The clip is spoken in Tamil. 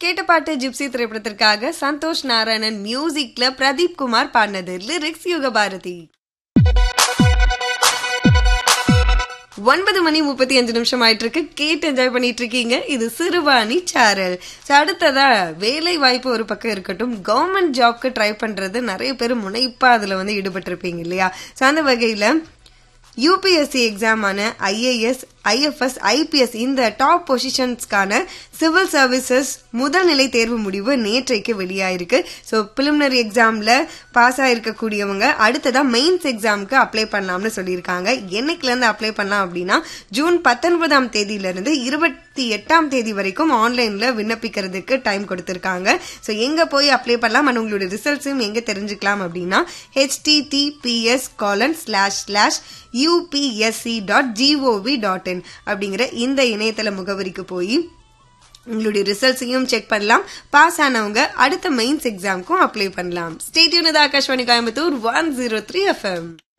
கேட்ட பாட்டு ஜிப்சி திரைப்படத்திற்காக சந்தோஷ் நாராயணன் மியூசிக்ல பிரதீப் குமார் பாடினது லிரிக்ஸ் யுக பாரதி ஒன்பது மணி முப்பத்தி அஞ்சு நிமிஷம் ஆயிட்டு இருக்கு கேட்டு என்ஜாய் பண்ணிட்டு இருக்கீங்க இது சிறுவாணி சாரல் So, அடுத்ததா வேலை வாய்ப்பு ஒரு பக்கம் இருக்கட்டும் கவர்மெண்ட் ஜாப்க்கு ட்ரை பண்றது நிறைய பேர் முனைப்பா அதுல வந்து ஈடுபட்டிருப்பீங்க இல்லையா So, அந்த வகையில யூபிஎஸ்சி எக்ஸாமான ஐஏஎஸ் ஐஎஃப்எஸ் ஐபிஎஸ் இந்த டாப் பொசிஷன்ஸ்க்கான சிவில் சர்வீசஸ் முதல் நிலை தேர்வு முடிவு நேற்றைக்கு வெளியாயிருக்கு ஸோ பிலிமினரி எக்ஸாம்ல பாஸ் ஆயிருக்கக்கூடியவங்க அடுத்ததா மெயின்ஸ் எக்ஸாமுக்கு அப்ளை பண்ணலாம்னு சொல்லியிருக்காங்க என்னைக்குல இருந்து அப்ளை பண்ணலாம் அப்படின்னா ஜூன் பத்தொன்பதாம் தேதியில இருந்து இருபத்தி எட்டாம் தேதி வரைக்கும் ஆன்லைன்ல விண்ணப்பிக்கிறதுக்கு டைம் கொடுத்திருக்காங்க ஸோ எங்க போய் அப்ளை பண்ணலாம் and உங்களுடைய ரிசல்ட்ஸும் எங்க தெரிஞ்சுக்கலாம் அப்படின்னா https colon slash slash UPSC dot GOV dot in அப்படிங்கிற இந்த இணையதள முகவரிக்கு போய் உங்களுடைய ரிசல்ட்ஸையும் செக் பண்ணலாம் பாஸ் ஆனவங்க அடுத்த மெயின்ஸ் எக்ஸாமுக்கும் அப்ளை பண்ணலாம் stay tuned Aakashvani Coimbatore one zero three FM